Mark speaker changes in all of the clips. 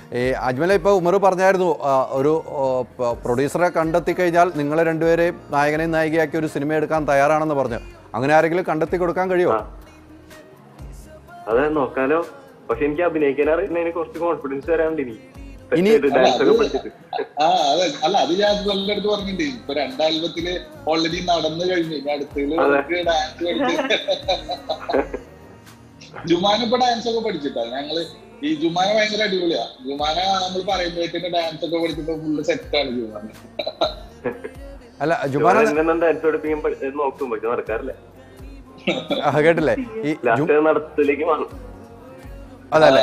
Speaker 1: ഈ അജ്മല ഇപ്പോൾ ഉമർ പറഞ്ഞായിരുന്നു ആ, ഒരു ഓ, പ- പ്രൊഡ്യൂസറെ കണ്ടെത്തി കഴിഞ്ഞാൽ നിങ്ങളെ രണ്ടുപേരെയും നായകനെയും നായികയാക്കി ഒരു സിനിമ എടുക്കാൻ തയ്യാറാണെന്ന് പറഞ്ഞു അങ്ങനെ ആരെങ്കിലും കണ്ടെത്തി കൊടുക്കാൻ കഴിയുമോ
Speaker 2: അതെ നോക്കാലോ പക്ഷെ എനിക്ക് അഭിനയിക്കാൻ അറിയുന്നതിന് കുറച്ച് കോൺഫിഡൻസ് വരാണ്ട് ഇനി
Speaker 1: ഇനി-
Speaker 2: ഡാൻസ് ഒക്കെ പഠിച്ചിട്ട്
Speaker 3: ആ അതെ അല്ല അത് ഞാൻ നല്ല അടുത്ത് പറഞ്ഞിട്ടുണ്ട് ഇപ്പൊ രണ്ട് ആൽബത്തില് ഓൾറെഡി നടന്നു കഴിഞ്ഞു ഇനി അടുത്തതില്
Speaker 2: അതെ.
Speaker 3: നമുക്ക് ഡാൻസ് പഠിച്ച് ജുമാന ഇപ്പൊ ഡാൻസ് ഒക്കെ പഠിച്ചിട്ടാ ഞങ്ങള് ഈ ജുമാന ഭയങ്കര അടിപൊളിയാ ജുമാന നമ്മൾ പറയുമ്പോഴത്തേക്ക് ഡാൻസ് ഒക്കെ പഠിച്ചിട്ട് ഫുള്ള് സെറ്റാണ് ജുമാന
Speaker 1: അല്ല ജുമാന
Speaker 2: ഡാൻസ് പഠിപ്പിക്കാൻ പ- നോക്കും പക്ഷെ നടക്കാറില്ല
Speaker 1: ആ, കേട്ടില്ലേ ഈ ജു-
Speaker 2: ലാസ്റ്റ് നടത്തിലേക്ക് വന്നു
Speaker 1: അതല്ലേ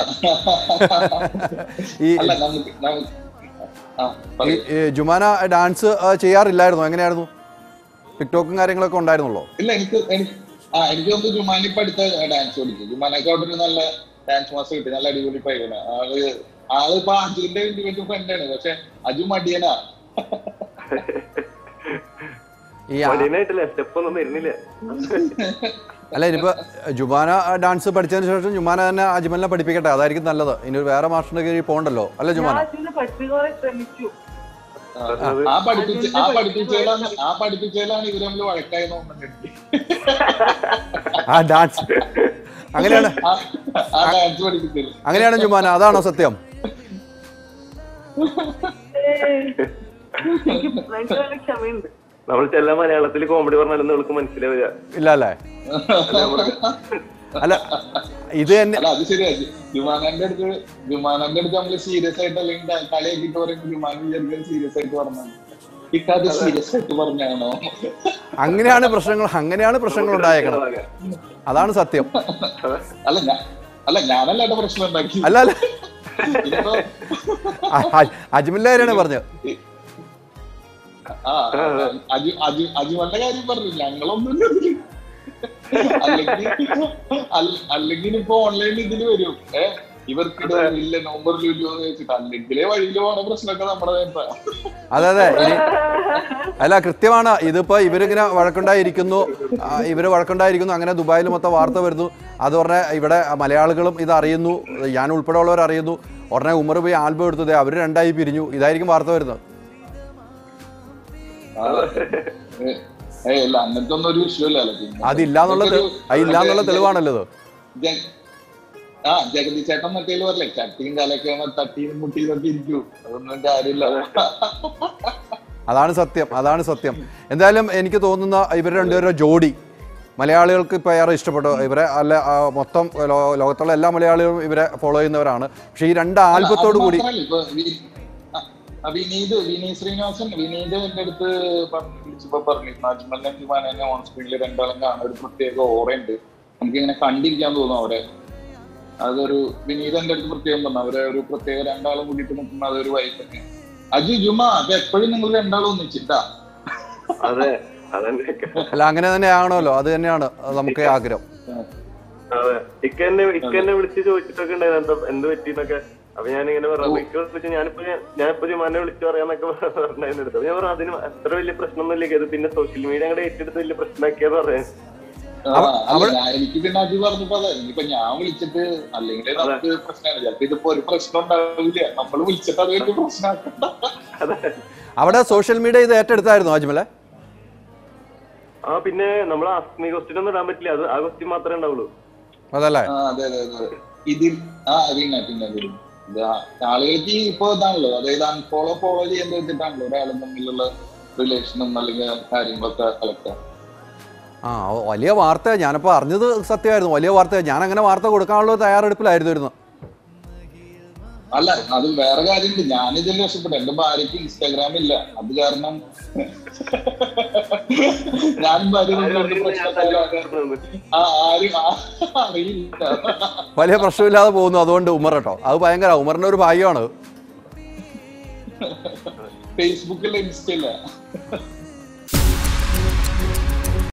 Speaker 1: ഈ
Speaker 3: അല്ല നമുക്ക് നമുക്ക് ആ
Speaker 1: ഈ
Speaker 3: പറയൂ.
Speaker 1: ഈ ജുമാന ഡാൻസ് ആ, ചെയ്യാറില്ലായിരുന്നു എങ്ങനെയായിരുന്നു ടിക്ടോക്കും കാര്യങ്ങളൊക്കെ ഉണ്ടായിരുന്നുള്ളോ
Speaker 3: ഇല്ല എനിക്ക് എനിക്ക് ആ എനിക്ക് തോന്നുന്നു ജുമാനി ഇപ്പൊ അടുത്ത ഡാൻസ് പഠിച്ചു ജുമാനൊക്കെ അവിടെ ഒരു നല്ല ഡാൻസ് മാസ്റ്റർ കിട്ടി നല്ല അടിപൊളി പയ്യന ആള് ആള് ഇപ്പൊ അജുവിന്റെ ഇൻഡിവിജ്വൽ ഫ്രണ്ടാണ് പക്ഷെ അജു മടിയനാ
Speaker 1: ഈ ആ-
Speaker 2: മടിയനായിട്ടില്ല സ്റ്റെപ്പ് ഒന്നും വരുന്നില്ല
Speaker 1: അല്ല ഇനിയിപ്പോ ജുമാന ഡാൻസ് പഠിച്ചതിന് ശേഷം ജുമാന തന്നെ അജ്മലിനെ പഠിപ്പിക്കട്ടെ അതായിരിക്കും നല്ലത് ഇനി ഒരു വേറെ മാഷിന്റെ കീഴിൽ പോകണ്ടല്ലോ അല്ലേ ജുമാന
Speaker 4: ഞാൻ പഠിപ്പിക്കാൻ ശ്രമിച്ചു
Speaker 3: ആ പഠിപ്പിച്ച ആ പഠിപ്പിച്ചതിലാണ് ആ പഠിപ്പിച്ചതിലാണ് ഇവര് തമ്മിൽ വഴക്കായി നോക്കുന്നുണ്ട്
Speaker 1: ആ ഡാൻസ് അങ്ങനെയാണ്
Speaker 3: ആ- ആ ഡാൻസ് പഠിപ്പിച്ചത്
Speaker 1: അങ്ങനെയാണ് ജുമാന അതാണോ സത്യം
Speaker 4: എനിക്ക് ഭയങ്കര ക്ഷമയുണ്ട്
Speaker 2: നമ്മൾ ചെല്ല മലയാളത്തിൽ കോമഡി പറഞ്ഞാലൊന്നും അവൾക്ക് മനസ്സിലാവില്ല
Speaker 1: ഇല്ല അല്ലേ അല്ല ഇത് തന്നെ
Speaker 3: അല്ല അത് ശരിയാ ജുമാനന്റെ അടുത്ത് ജുമാനന്റെ അടുത്ത് നമ്മള് സീരിയസ് ആയിട്ട് അല്ലെങ്കിൽ ക- കളിയാക്കിട്ട് പറയുമ്പോൾ ജുമാൻ വിചാരിക്കാൻ സീരിയസ് ആയിട്ട് പറഞ്ഞാണ് ഇക്കാത് സീരിയസ് ആയിട്ട് പറഞ്ഞാണോ
Speaker 1: അങ്ങനെയാണ് പ്രശ്നങ്ങൾ അങ്ങനെയാണ് പ്രശ്നങ്ങൾ ഉണ്ടായേക്കണം അതാണ് സത്യം
Speaker 3: അല്ല ഞാൻ അല്ല ഞാനല്ല ഏട്ടാ പ്രശ്നം ഉണ്ടാക്കി
Speaker 1: അല്ല അല്ല
Speaker 3: ഇതിപ്പോ
Speaker 1: അജ്മലിന്റെ പറഞ്ഞത്
Speaker 3: ആ അജു അജു അജുമന്റെ കാര്യം പറഞ്ഞു ഞങ്ങളൊന്നും ഇതില്. അല്ലെങ്കിൽ അല്ല- അല്ലെങ്കിൽ ഇപ്പൊ ഓൺലൈനിൽ ഇതില് വരും ഏ ഇവർക്കിടെ ഇല്ല നവംബർ ലുലു എന്ന് വെച്ചിട്ട് അല്ലെങ്കിലേ വഴിയിൽ പോണ പ്രശ്നമൊക്കെ നമ്മുടെ നേരത്താ
Speaker 1: അതെ അതെ ഇനി അല്ല കൃത്യമാണ് ഇതിപ്പോ ഇവരിങ്ങനെ വഴക്കുണ്ടായിരിക്കുന്നു ആ, ഇവര് വഴക്കുണ്ടായിരിക്കുന്നു അങ്ങനെ ദുബായിൽ മൊത്തം വാർത്ത വരുന്നു അത് ഉടനെ ഇവിടെ മലയാളികളും ഇത് അറിയുന്നു ഞാൻ ഉൾപ്പെടെയുള്ളവർ അറിയുന്നു ഉടനെ ഉമർ പോയി ആൽബം എടുത്തത് അവർ രണ്ടായി പിരിഞ്ഞു ഇതായിരിക്കും വാർത്ത വരുന്നത്
Speaker 3: ഏ, ഏയ് അല്ല അങ്ങനത്തെ ഒന്നും ഒരു വിഷയമല്ലല്ലോ പിന്നെ.
Speaker 1: അതില്ലാന്നുള്ള തെ-
Speaker 3: ഇതൊരു-
Speaker 1: അതില്ലാന്നുള്ള തെളിവാണല്ലോ ഇത്
Speaker 3: ജ- ആ ജഗതി ചേട്ടൻ മറ്റേ പറയല്ലേ ചട്ടിയും കാലൊക്കെ തട്ടിയും മുട്ടിയിലൊക്കെ ഇരിക്കൂ അതൊന്നും കാര്യമില്ല
Speaker 1: അതാണ് സത്യം അതാണ് സത്യം എന്തായാലും എനിക്ക് തോന്നുന്ന ഇവർ രണ്ടുപേരുടെ ജോഡി മലയാളികൾക്ക് ഇപ്പോൾ ഏറെ ഇഷ്ടപ്പെട്ടു ഇവരെ അല്ല ആ, മൊത്തം ലോ- ലോകത്തുള്ള എല്ലാ മലയാളികളും ഇവരെ ഫോളോ ചെയ്യുന്നവരാണ് പക്ഷേ ഈ രണ്ട് ആൽബത്തോടു കൂടി
Speaker 3: അത് മാത്രല്ല, ഇപ്പൊ വി- ആ, ആ വിനീത് വിനീത് ശ്രീനിവാസൻ വിനീത് എന്റെ അടുത്ത് പറഞ്ഞ് വിളിച്ചപ്പോ പറഞ്ഞു നാജ്മലിനെ ജുമാനെ ഓൺ സ്ക്രീനിൽ രണ്ടാളും കാണാൻ ഒരു പ്രത്യേക ഓറയുണ്ട് നമുക്ക് ഇങ്ങനെ കണ്ടിരിക്കാൻ തോന്നും അവരെ അതൊരു വിനീത് എന്റെ അടുത്ത് പ്രത്യേകം പറഞ്ഞു അവരെ ഒരു പ്രത്യേക രണ്ടാളും കൂടിയിട്ട് നിൽക്കുന്ന അതൊരു വൈഫ് തന്നെ അജു ജുമ അത് എപ്പോഴും നിങ്ങൾ രണ്ടാളും ഒന്നിച്ചിട്ടാ
Speaker 2: അതെ അതന്നെ
Speaker 1: അല്ല അങ്ങനെ തന്നെ ആകണമല്ലോ അത് തന്നെയാണ് നമുക്ക് ആഗ്രഹം
Speaker 2: അതെ ഇക്ക എന്നെ ഇക്ക എന്നെ വിളിച്ച് ചോദിച്ചിട്ടൊക്കെ ഉണ്ടായിരുന്നു എന്താ എന്ത് പറ്റിന്നൊക്കെ അപ്പൊ ഞാനിങ്ങനെ പറഞ്ഞു ഇക്ക വിളിച്ച് ഞാനിപ്പോ ഞാൻ- ഞാനിപ്പോ ജുമാനെ വിളിച്ചു പറയാന്നൊക്കെ പറഞ്ഞായിരുന്നു അടുത്ത്. അപ്പൊ ഞാൻ പറഞ്ഞു അതിന് അത്ര വലിയ പ്രശ്നമൊന്നുമില്ല ഇത് പിന്നെ സോഷ്യൽ മീഡിയ അങ്ങോട്ട് ഏറ്റെടുത്ത് വലിയ പ്രശ്നമാക്കിയെന്ന് പറയാൻ
Speaker 3: ആ, അല്ല, ഞാൻ- എനിക്ക് പിന്നെ അജു പറഞ്ഞപ്പോ അതെ ഇനിയിപ്പൊ ഞാൻ വിളിച്ചിട്ട് അല്ലെങ്കിൽ നമുക്ക് പ്രശ്നമാണ് ചിലപ്പോ ഇതിപ്പോ ഒരു പ്രശ്നം ഉണ്ടാവില്ല നമ്മൾ വിളിച്ചിട്ട് അത് വലിയ പ്രശ്നമാക്കണ്ട
Speaker 1: അവിടെ സോഷ്യൽ മീഡിയ ഇത് ഏറ്റെടുത്തായിരുന്നു അജ്മലെ
Speaker 2: ആ പിന്നെ നമ്മൾ ആസ്മി ക്വസ്റ്റ്യൻ ഒന്നും ഇടാൻ പറ്റില്ല അത് ആ ക്വസ്റ്റ്യൻ മാത്രമേ ഉണ്ടാവുള്ളൂ
Speaker 1: അതല്ലേ
Speaker 3: ആ അതെ അതെ അതെ ഇതിൽ ആ പിന്നെ പിന്നെ പിന്നെ. ഇത് ആ- ആളുകൾക്ക് ഇപ്പൊ ഇതാണല്ലോ അതായത് അൺഫോളോ ഫോളോ ചെയ്യാൻ വെച്ചിട്ടാണല്ലോ ഒരാളും തമ്മിലുള്ള റിലേഷനും അല്ലെങ്കിൽ കാര്യങ്ങളൊക്കെ കളക്ട്
Speaker 1: ആ ഓ, വലിയ വാർത്ത ഞാനിപ്പോൾ അറിഞ്ഞത് സത്യമായിരുന്നു വലിയ വാർത്ത ഞാൻ അങ്ങനെ വാർത്ത കൊടുക്കാനുള്ള തയ്യാറെടുപ്പിലായിരുന്നു ഇരുന്നു
Speaker 3: അല്ല അത് വേറെ കാര്യമുണ്ട് ഞാനിതിൽ രക്ഷപ്പെട്ടു എന്റെ ഭാര്യക്ക് ഇൻസ്റ്റാഗ്രാം ഇല്ല അത് കാരണം ഞാൻ ഭാര്യ തമ്മിൽ എന്ത് പ്രശ്നത്തിലാണ് ആ ആരും ആ- അറിയില്ല
Speaker 1: വലിയ പ്രശ്നമില്ലാതെ പോകുന്നു അതുകൊണ്ട് ഉമർ കേട്ടോ അത് ഭയങ്കര ഉമറിന്റെ ഒരു ഭാഗ്യമാണ്
Speaker 3: ഫേസ്ബുക്കിൽ ഇൻസ്റ്റ ഇല്ല